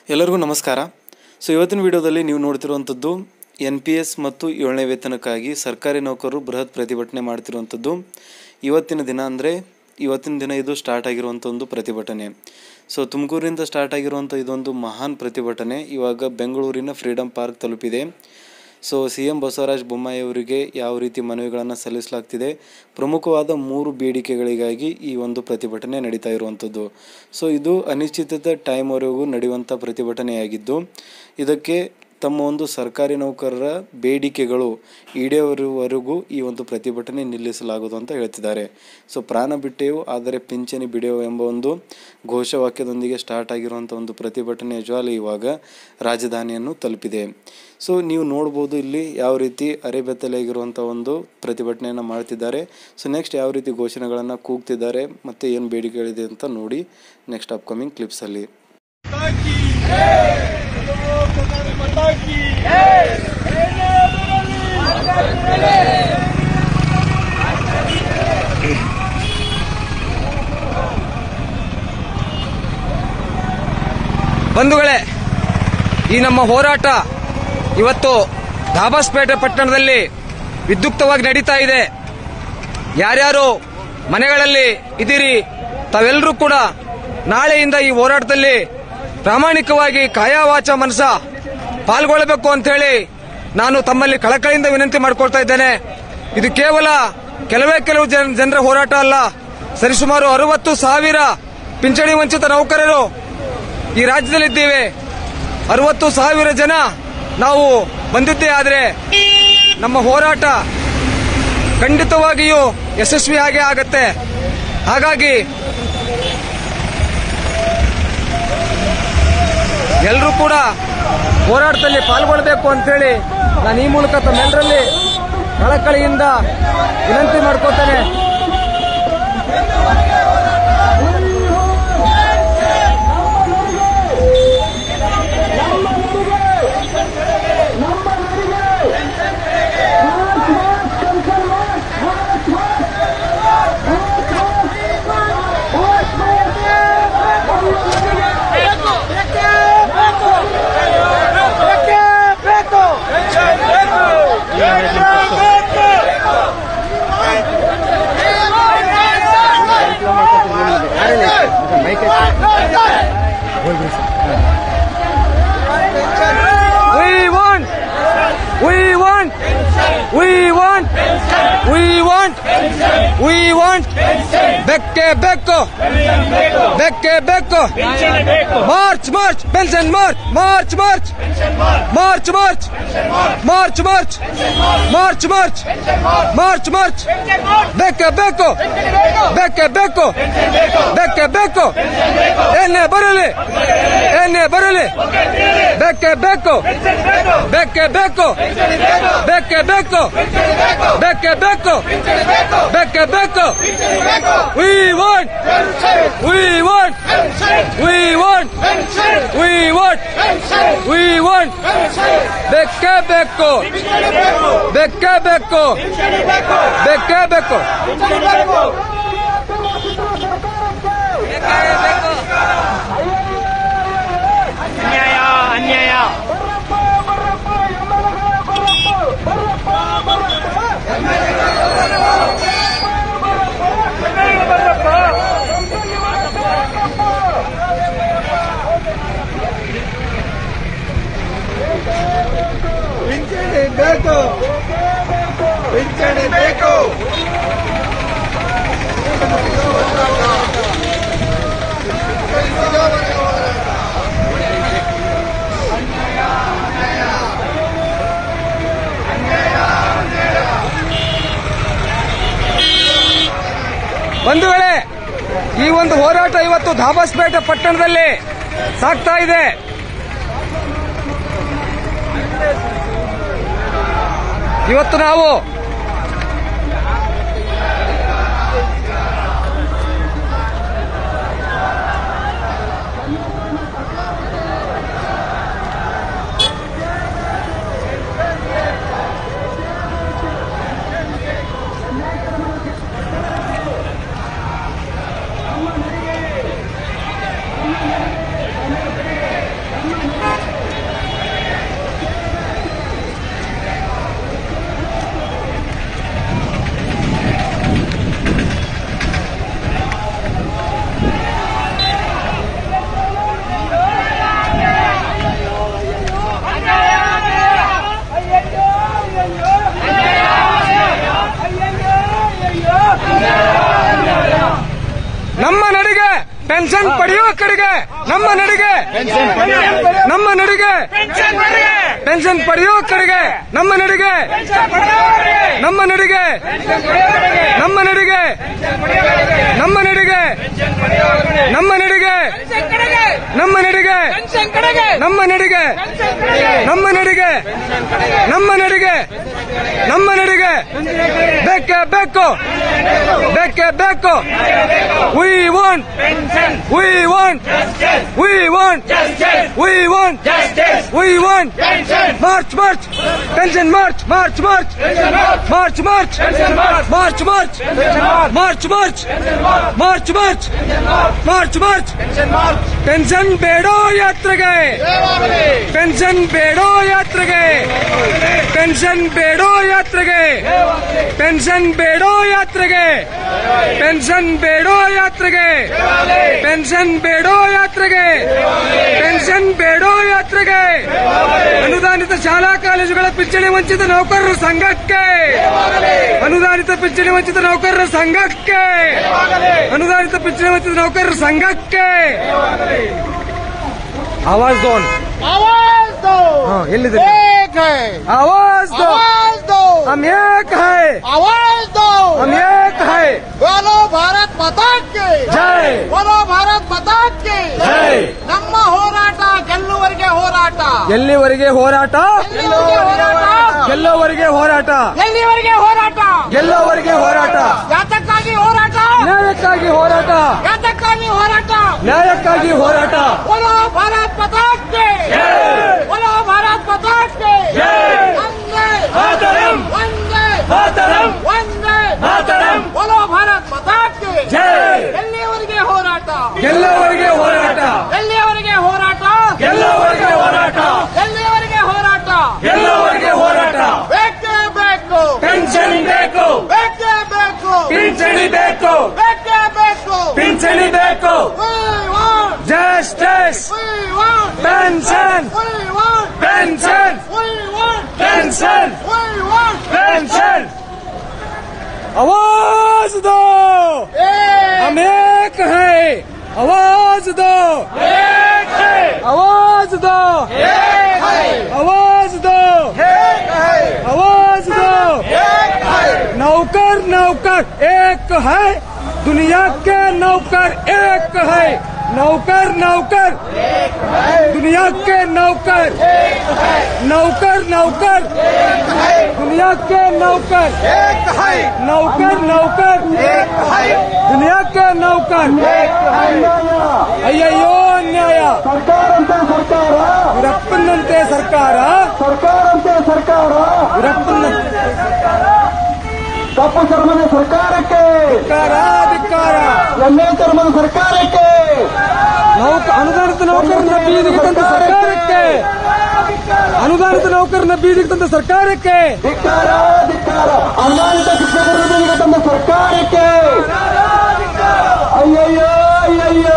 ಎಲ್ಲರಿಗೂ ನಮಸ್ಕಾರ ಸೊ ಇವತ್ತಿನ ವಿಡಿಯೋದಲ್ಲಿ ನೀವು ನೋಡ್ತಿರುವಂಥದ್ದು ಎನ್ ಪಿ ಎಸ್ ಮತ್ತು ಏಳನೇ ವೇತನಕ್ಕಾಗಿ ಸರ್ಕಾರಿ ನೌಕರರು ಬೃಹತ್ ಪ್ರತಿಭಟನೆ ಮಾಡ್ತಿರುವಂಥದ್ದು ಇವತ್ತಿನ ದಿನ ಅಂದರೆ ಇವತ್ತಿನ ದಿನ ಇದು ಸ್ಟಾರ್ಟ್ ಆಗಿರುವಂಥ ಒಂದು ಪ್ರತಿಭಟನೆ ಸೊ ತುಮಕೂರಿಂದ ಸ್ಟಾರ್ಟ್ ಆಗಿರುವಂಥ ಇದೊಂದು ಮಹಾನ್ ಪ್ರತಿಭಟನೆ ಇವಾಗ ಬೆಂಗಳೂರಿನ ಫ್ರೀಡಮ್ ಪಾರ್ಕ್ ತಲುಪಿದೆ so C M Basavaraj Bommai ಅವರಿಗೆ ಯಾವ ರೀತಿ ಮನವಿಗಳನ್ನು ಸಲ್ಲಿಸಲಾಗ್ತಿದೆ ಪ್ರಮುಖವಾದ ಮೂರು ಬೇಡಿಕೆಗಳಿಗಾಗಿ ಈ ಒಂದು ಪ್ರತಿಭಟನೆ ನಡೀತಾ ಇರುವಂಥದ್ದು ಸೊ ಇದು ಅನಿಶ್ಚಿತ ಟೈಮ್ವರೆಗೂ ನಡೆಯುವಂಥ ಪ್ರತಿಭಟನೆಯಾಗಿದ್ದು ಇದಕ್ಕೆ ತಮ್ಮ ಒಂದು ಸರ್ಕಾರಿ ನೌಕರರ ಬೇಡಿಕೆಗಳು ಈಡೇರುವವರೆಗೂ ಈ ಒಂದು ಪ್ರತಿಭಟನೆ ನಿಲ್ಲಿಸಲಾಗುವುದು ಅಂತ ಹೇಳ್ತಿದ್ದಾರೆ ಸೊ ಪ್ರಾಣ ಬಿಟ್ಟೆವು ಆದರೆ ಪಿಂಚಣಿ ಬಿಡೆವು ಎಂಬ ಒಂದು ಘೋಷವಾಕ್ಯದೊಂದಿಗೆ ಸ್ಟಾರ್ಟ್ ಆಗಿರುವಂಥ ಒಂದು ಪ್ರತಿಭಟನೆ ಜ್ವಾಲೆ ಇವಾಗ ರಾಜಧಾನಿಯನ್ನು ತಲುಪಿದೆ ಸೊ ನೀವು ನೋಡ್ಬೋದು ಇಲ್ಲಿ ಯಾವ ರೀತಿ ಅರೆಬೆತ್ತಲೆಯಾಗಿರುವಂಥ ಒಂದು ಪ್ರತಿಭಟನೆಯನ್ನು ಮಾಡ್ತಿದ್ದಾರೆ ಸೊ ನೆಕ್ಸ್ಟ್ ಯಾವ ರೀತಿ ಘೋಷಣೆಗಳನ್ನು ಕೂಗ್ತಿದ್ದಾರೆ ಮತ್ತು ಏನು ಬೇಡಿಕೆಗಳಿದೆ ಅಂತ ನೋಡಿ ನೆಕ್ಸ್ಟ್ ಅಪ್ಕಮಿಂಗ್ ಕ್ಲಿಪ್ಸಲ್ಲಿ Mataki! Mataki! ಬಂಧುಗಳೇ ಈ ನಮ್ಮ ಹೋರಾಟ ಇವತ್ತು ದಾಬಾಸ್ಪೇಟೆ ಪಟ್ಟಣದಲ್ಲಿ ವಿದ್ಯುಕ್ತವಾಗಿ ನಡೀತಾ ಇದೆ ಯಾರ್ಯಾರು ಮನೆಗಳಲ್ಲಿ ಇದ್ದೀರಿ ತಾವೆಲ್ಲರೂ ಕೂಡ ನಾಳೆಯಿಂದ ಈ ಹೋರಾಟದಲ್ಲಿ ಪ್ರಾಮಾಣಿಕವಾಗಿ ಕಾಯ ವಾಚ ಮನಸ ಪಾಲ್ಗೊಳ್ಳಬೇಕು ಅಂತ ಹೇಳಿ ನಾನು ತಮ್ಮಲ್ಲಿ ಕಳಕಳಿಯಿಂದ ವಿನಂತಿ ಮಾಡ್ಕೊಳ್ತಾ ಇದ್ದೇನೆ ಇದು ಕೇವಲ ಕೆಲವೇ ಕೆಲವು ಜನ- ಜನರ ಹೋರಾಟ ಅಲ್ಲ ಸರಿಸುಮಾರು ಅರವತ್ತು ಸಾವಿರ ಪಿಂಚಣಿ ವಂಚಿತ ನೌಕರರು ಈ ರಾಜ್ಯದಲ್ಲಿದ್ದೇವೆ ಅರವತ್ತು ಸಾವಿರ ಜನ ನಾವು ಬಂದಿದ್ದೇ ಆದರೆ ನಮ್ಮ ಹೋರಾಟ ಖಂಡಿತವಾಗಿಯೂ ಯಶಸ್ವಿ ಆಗೇ ಆಗತ್ತೆ ಹಾಗಾಗಿ ಎಲ್ಲರೂ ಕೂಡ ಹೋರಾಟದಲ್ಲಿ ಪಾಲ್ಗೊಳ್ಳಬೇಕು ಅಂತೇಳಿ ನಾನು ಈ ಮೂಲಕ ತಮ್ಮೆಲ್ಲರಲ್ಲಿ ಕಳಕಳಿಯಿಂದ ವಿನಂತಿ ಮಾಡ್ಕೋತೇನೆ We want, we want, we want, we want, we want, ಬೆಕ್ಕೆ ಬೇಕು ಬೆಕ್ಕೆ ಬೇಕು march march pension march march march march march march march march march march march ಬೆಕ್ಕೆ ಬೇಕು ಬೆಕ್ಕೆ ಬೇಕು ಬೆಕ್ಕೆ ಬೇಕು ಎಣ್ಣೆ ಬರಲಿ ಎಣ್ಣೆ ಬರಲಿ ಬೆಕ್ಕೆ ಬೇಕು ಬೆಕ್ಕೆ ಬೇಕು ಬೆಕ್ಕೆ ಬೇಕು ಬೆಕ್ಕೆ ಬೇಕು ಬೆಕ್ಕೆ ಬೇಕು we want we want we want we want we want ಬೆಕ್ಕೆ ಬೇಕು ಬೆಕ್ಕೆ ಬೇಕು ಬೆಕ್ಕೆ ಬೇಕು ಅನ್ಯಾಯ ಅನ್ಯಾಯ ಪಿಂಚಣಿ ಬೇಕು ಪಿಂಚಣಿ ಬೇಕು ಬಂಧುಗಳೇ ಈ ಒಂದು ಹೋರಾಟ ಇವತ್ತು ಧಾಬಾಸ್ಪೇಟೆ ಪಟ್ಟಣದಲ್ಲಿ ಸಾಗ್ತಾ ಇದೆ ಇವತ್ತು ನಾವು ಪೆನ್ಷನ್ ಪಡೆಯುವ ಕಡೆಗೆ ನಮ್ಮ ನಡಿಗೆ ನಮ್ಮ ನಡಿಗೆ ಪೆನ್ಷನ್ ಪಡೆಯುವ ಕಡೆಗೆ ನಮ್ಮ ನಡಿಗೆ ನಮ್ಮ ನಡಿಗೆ ನಮ್ಮ ನಡಿಗೆ ನಮ್ಮ ನಡಿಗೆ ನಮ್ಮ ನಡಿಗೆ ನಮ್ಮ ನಡಿಗೆ ನಮ್ಮ ನಡಿಗೆ ನಮ್ಮ ನಡಿಗೆ ನಮ್ಮ ನಡಿಗೆ ನಮ್ಮ ನಡಿಗೆ ಬೇಕೇ ಬೇಕು ಬೇಕೇ ಬೇಕು we want we want we want we want we want march march pension march march march march march march march march march march march march march pension ಬೇಡೋ ಯಾತ್ರೆಗೆ ಪೆನ್ಷನ್ ಬೇಡೋ ಯಾತ್ರೆಗೆ ಪೆನ್ಷನ್ ಬೇಡೋ ಯಾತ್ರೆಗೆ ಪೆನ್ಷನ್ ಬೇಡೋ ಯಾತ್ರೆಗೆ ಪೆನ್ಷನ್ ಬೇಡೋ ಯಾತ್ರೆಗೆ ಪೆನ್ಷನ್ ಬೇಡೋ ಯಾತ್ರೆಗೆ ಪೆನ್ಷನ್ ಬೇಡೋ ಯಾತ್ರೆಗೆ ಅನುದಾನಿತ ಶಾಲಾ ಕಾಲೇಜುಗಳ ಪಿಂಚಣಿ ವಂಚಿತ ನೌಕರರ ಸಂಘಕ್ಕೆ ಅನುದಾನಿತ ಪಿಂಚಣಿ ವಂಚಿತ ನೌಕರರ ಸಂಘಕ್ಕೆ ಅನುದಾನಿತ ಪಿಂಚಣಿ ವಂಚಿತ ನೌಕರರ ಸಂಘಕ್ಕೆ ಆವಾಜ್ ದೋನ್ आवाज दो ಹಾ ಎಲ್ಲಿದೆ एक है ಆವಾಜ್ ದೋ आवाज दो हम एक है आवाज दो हम एक है बोलो भारत माता के जय बोलो भारत माता के ಜೈ ನಮ್ಮ ಹೋರಾಟ ಗೆಲ್ಲುವರೆಗೆ ಹೋರಾಟ ಎಲ್ಲಿವರೆಗೆ ಹೋರಾಟ ಎಲ್ಲಿವರೆಗೆ ಹೋರಾಟ ಗೆಲ್ಲೋವರೆಗೆ ಹೋರಾಟ ಎಲ್ಲಿವರೆಗೆ ಹೋರಾಟ ಗೆಲ್ಲೋವರೆಗೆ ಹೋರಾಟ ಯಾತಕ್ಕಾಗಿ ಹೋರಾಟ ನ್ಯಾಯಕ್ಕಾಗಿ ಹೋರಾಟ ಯಾತಕ್ಕಾಗಿ ಹೋರಾಟ ನ್ಯಾಯಕ್ಕಾಗಿ ಹೋರಾಟ बोलो भारत माता के बोलो भारत माता के वंदे मातरम! वंदे ಮಾತರಂ वंदे ಮಾತರಂ! बोलो भारत माता के ಜೈ ಎಲ್ಲಿಯವರೆಗೆ ಹೋರಾಟ ಗೆಲ್ಲೋವರೆಗೆ ಹೋರಾಟ ಎಲ್ಲಿಯವರೆಗೆ ಹೋರಾಟ ಗೆಲ್ಲೋವರೆಗೆ ಹೋರಾಟ ಎಲ್ಲಿಯವರೆಗೆ ಹೋರಾಟ ಗೆಲ್ಲೋವರೆಗೆ ಹೋರಾಟ ಬೇಕೇ ಬೇಕು ಪಿಂಚಣಿ ಬೇಕು ಬೇಕೇ ಬೇಕು ಪಿಂಚಣಿ ಬೇಕು ಬೇಕೇ ಬೇಕು ಪಿಂಚಣಿ ಬೇಕು We want, justice we want, pension we want, pension we want, pension we want. Pension आवाज दो हम एक है आवाज दो आवाज दो आवाज दो आवाज दो नौकर नौकर एक है दुनिया के नौकर एक है नौकर नौकर दुनिया के नौकर नौकर नौकर दुनिया के नौकर नौकर नौकर दुनिया के नौकर ಅಯ್ಯಯ್ಯೋ ಅನ್ಯಾಯ ಸರ್ಕಾರಂತೆ ಸರ್ಕಾರ ಇವರಪ್ಪನಂತೆ ಸರ್ಕಾರ ಸರ್ಕಾರಂತೆ ಸರ್ಕಾರ ಇವರಪ್ಪನ ಕಪ್ಪು ಚರ್ಮದ ಸರ್ಕಾರಕ್ಕೆ ಧಿಕ್ಕಾರ ಧಿಕ್ಕಾರ ಎಣ್ಣೆ ಚರ್ಮದ ಸರ್ಕಾರಕ್ಕೆ ನೌಕ ಅನುದಾನಿತ ನೌಕರನ್ನ ಬೀದಿಗೆ ತಂದ ಸರ್ಕಾರಕ್ಕೆ ಅನುದಾನಿತ ನೌಕರನ್ನ ಬೀದಿಗೆ ತಂದ ಸರ್ಕಾರಕ್ಕೆ ಧಿಕ್ಕಾರ ಧಿಕ್ಕಾರ ಅನುದಾನಿತ ಶಿಕ್ಷಕರ ಬೀದಿಗೆ ತಂದ ಸರ್ಕಾರಕ್ಕೆ ಅಯ್ಯಯ್ಯೋ ಅಯ್ಯಯ್ಯೋ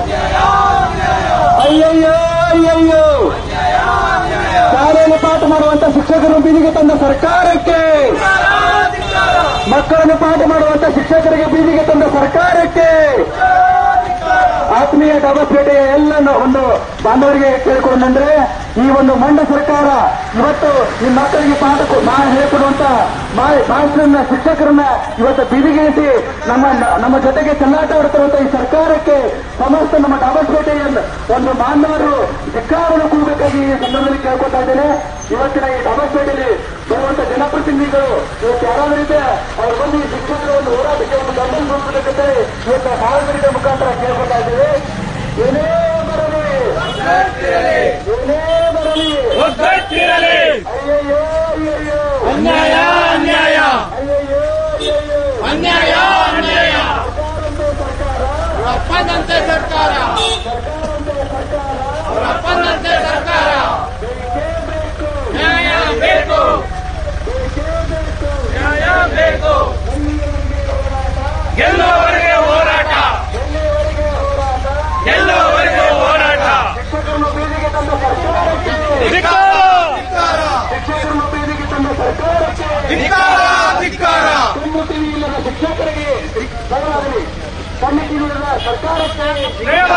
ಅಯ್ಯಯ್ಯೋ ಅಯ್ಯಯ್ಯೋ ಶಾಲೆಯಲ್ಲಿ ಪಾಠ ಮಾಡುವಂತ ಶಿಕ್ಷಕರು ಬೀದಿಗೆ ತಂದ ಸರ್ಕಾರಕ್ಕೆ ಮಕ್ಕಳನ್ನು ಪಾಠ ಮಾಡುವಂತ ಶಿಕ್ಷಕರಿಗೆ ಬೀದಿಗೆ ತಂದ ಸರ್ಕಾರಕ್ಕೆ ಆತ್ಮೀಯ ಡಬಸ್ಪೇಟೆಯ ಎಲ್ಲ ಒಂದು ಬಾಂಧವರಿಗೆ ಕೇಳಿಕೊಂಡ್ರೆ ಈ ಒಂದು ಮಂಡ ಸರ್ಕಾರ ಇವತ್ತು ಈ ಮಕ್ಕಳಿಗೆ ಪಾಠ ಕೊ- ಮಾ ಹೇಳಿಕೊಡುವಂತ ಮಾ- ಮಾಸ್ಟರ್ನ ಶಿಕ್ಷಕರನ್ನ ಇವತ್ತು ಬೀದಿಗಿಳಿಸಿ ನಮ್ಮ ನಮ್ಮ ಜೊತೆಗೆ ಚೆಲ್ಲಾಟ ಆಡ್ತಿರುವಂತ ಈ ಸರ್ಕಾರಕ್ಕೆ ಸಮಸ್ತ ನಮ್ಮ ಡಬಸ್ಪೇಟೆಯ ಒಂದು ಬಾಂಧವರು ಧಿಕ್ಕಾರನ್ನು ಕೂಡಬೇಕಾಗಿ ಈ ಸಂದರ್ಭದಲ್ಲಿ ಕೇಳ್ಕೊತಾ ಇದ್ದೇನೆ ಇವತ್ತಿನ ಈ ಡಬಸ್ಪೇಟೆಯಲ್ಲಿ ಬರುವಂತ ಜನಪ್ರತಿನಿಧಿಗಳು ಇವತ್ತು ಯಾರಾದ್ರೂ ಇದೆ ಅವ್ರು ಬಂದು ಈ ಶಿಕ್ಷಕರ ಒಂದು ಹೋರಾಟಕ್ಕೆ ಒಂದು ಗಮನ ಕೊಡಬೇಕಂತೆ ಇವತ್ತು ಸಾರ್ವಜನಿಕ ಮುಖಾಂತರ ಕೇಳ್ಕೊತಾ ಇದ್ದೇವೆ ಏನೇ ಬರಲಿ ಏನೇ ಬರಲಿ ಅಯ್ಯಯ್ಯೋ ಅಯ್ಯಯ್ಯೋ ಅನ್ಯಾಯ ಅನ್ಯಾಯ ಅಯ್ಯಯ್ಯೋ ಅಯ್ಯಯ್ಯೋ ಅನ್ಯಾಯ ಅನ್ಯಾಯ ಅಪ್ಪನಂತೆ ಸರ್ಕಾರ ಅಪ್ಪನಂತೆ ಸರ್ಕಾರ ನ್ಯಾಯ ಬೇಕು ನ್ಯಾಯ ಬೇಕು ಗೆಲ್ಲುವವರೆಗೆ ಹೋರಾಟ ಗೆಲ್ಲುವವರೆಗೆ ಹೋರಾಟ ಶಿಕ್ಷಕರನ್ನು ಬೀದಿಗೆ ತಂದ ಸರ್ಕಾರಕ್ಕೆ ಧಿಕ್ಕಾರ ಶಿಕ್ಷಕರನ್ನು ಬೀದಿಗೆ ತಂದ ಸರ್ಕಾರಕ್ಕೆ ಧಿಕ್ಕಾರ ಧಿಕ್ಕಾರ ಕಣ್ಣು ಟಿವಿ ಇಲ್ಲದ ಶಿಕ್ಷಕರಿಗೆ ಬದಲಾಗಲಿ ಕಣ್ಣು ಟಿವಿ ಇಲ್ಲದ ಸರ್ಕಾರಕ್ಕೆ ಶ್ರೇಯ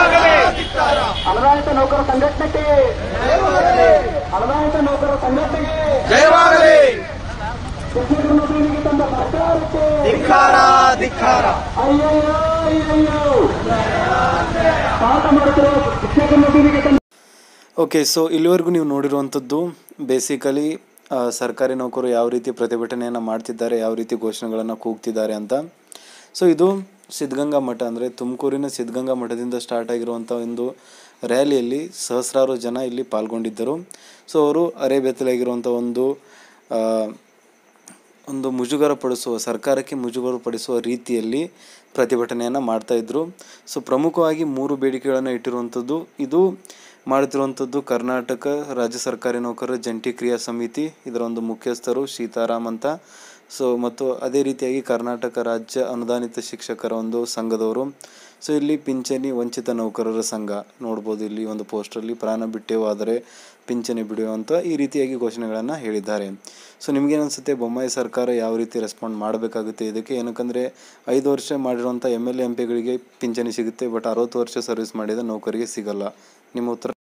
ಅನುದಾನಿತ ನೌಕರ ಸಂಘಟನೆಗೆ ಅನುದಾನಿತ ನೌಕರ ಸಂಘಟನೆಗೆ ಜಯವಾಗಲಿ ಶಿಕ್ಷಕರ ನೌಕರರಿಗೆ ತಂದ ಸರ್ಕಾರಕ್ಕೆ ಧಿಕ್ಕಾರ ಧಿಕ್ಕಾರ ಅಯ್ಯಯ್ಯೋ ಅಯ್ಯಯ್ಯೋ ಪಾಠ ಮಾಡುತ್ತಿರುವ ಶಿಕ್ಷಕರ ನೌಕರರಿಗೆ ತಂದ ಓಕೆ ಸೊ ಇಲ್ಲಿವರೆಗೂ ನೀವು ನೋಡಿರುವಂಥದ್ದು ಬೇಸಿಕಲಿ ಸರ್ಕಾರಿ ನೌಕರು ಯಾವ ರೀತಿ ಪ್ರತಿಭಟನೆಯನ್ನು ಮಾಡ್ತಿದ್ದಾರೆ ಯಾವ ರೀತಿ ಘೋಷಣೆಗಳನ್ನು ಕೂಗ್ತಿದ್ದಾರೆ ಅಂತ ಸೊ ಇದು ಸಿದ್ಧಗಂಗಾ ಮಠ ಅಂದರೆ ತುಮಕೂರಿನ ಸಿದ್ಧಗಂಗಾ ಮಠದಿಂದ ಸ್ಟಾರ್ಟ್ ಆಗಿರುವಂಥ ಒಂದು ರ್ಯಾಲಿಯಲ್ಲಿ ಸಹಸ್ರಾರು ಜನ ಇಲ್ಲಿ ಪಾಲ್ಗೊಂಡಿದ್ದರು ಸೊ ಅವರು ಅರೆಬೆತ್ತಲಾಗಿರುವಂಥ ಒಂದು ಆ, ಒಂದು ಮುಜುಗರ ಪಡಿಸುವ ಸರ್ಕಾರಕ್ಕೆ ಮುಜುಗರ ಪಡಿಸುವ ರೀತಿಯಲ್ಲಿ ಪ್ರತಿಭಟನೆಯನ್ನು ಮಾಡ್ತಾ ಇದ್ರು ಸೊ ಪ್ರಮುಖವಾಗಿ ಮೂರು ಬೇಡಿಕೆಗಳನ್ನು ಇಟ್ಟಿರುವಂಥದ್ದು ಇದು ಮಾಡುತ್ತಿರುವಂಥದ್ದು ಕರ್ನಾಟಕ ರಾಜ್ಯ ಸರ್ಕಾರಿ ನೌಕರರ ಜಂಟಿ ಕ್ರಿಯಾ ಸಮಿತಿ ಇದರ ಒಂದು ಮುಖ್ಯಸ್ಥರು ಸೀತಾರಾಮ್ ಅಂತ ಸೊ ಮತ್ತು ಅದೇ ರೀತಿಯಾಗಿ ಕರ್ನಾಟಕ ರಾಜ್ಯ ಅನುದಾನಿತ ಶಿಕ್ಷಕರ ಒಂದು ಸಂಘದವರು ಸೊ ಇಲ್ಲಿ ಪಿಂಚಣಿ ವಂಚಿತ ನೌಕರರ ಸಂಘ ನೋಡ್ಬೋದು ಇಲ್ಲಿ ಒಂದು ಪೋಸ್ಟರಲ್ಲಿ ಪ್ರಾಣ ಬಿಟ್ಟೆವು ಆದರೆ ಪಿಂಚಣಿ ಬಿಡುವಂಥ ಈ ರೀತಿಯಾಗಿ ಘೋಷಣೆಗಳನ್ನು ಹೇಳಿದ್ದಾರೆ ಸೊ ನಿಮಗೇನು ಅನಿಸುತ್ತೆ ಬೊಮ್ಮಾಯಿ ಸರ್ಕಾರ ಯಾವ ರೀತಿ ರೆಸ್ಪಾಂಡ್ ಮಾಡಬೇಕಾಗುತ್ತೆ ಇದಕ್ಕೆ ಏನಕ್ಕಂದರೆ ಐದು ವರ್ಷ ಮಾಡಿರುವಂಥ ಎಮ್ ಎಲ್ ಎ ಎಂ ಪಿಗಳಿಗೆ ಪಿಂಚಣಿ ಸಿಗುತ್ತೆ ಬಟ್ ಅರವತ್ತು ವರ್ಷ ಸರ್ವಿಸ್ ಮಾಡಿದ ನೌಕರಿಗೆ ಸಿಗಲ್ಲ ನಿಮ್ಮ ಉತ್ತರ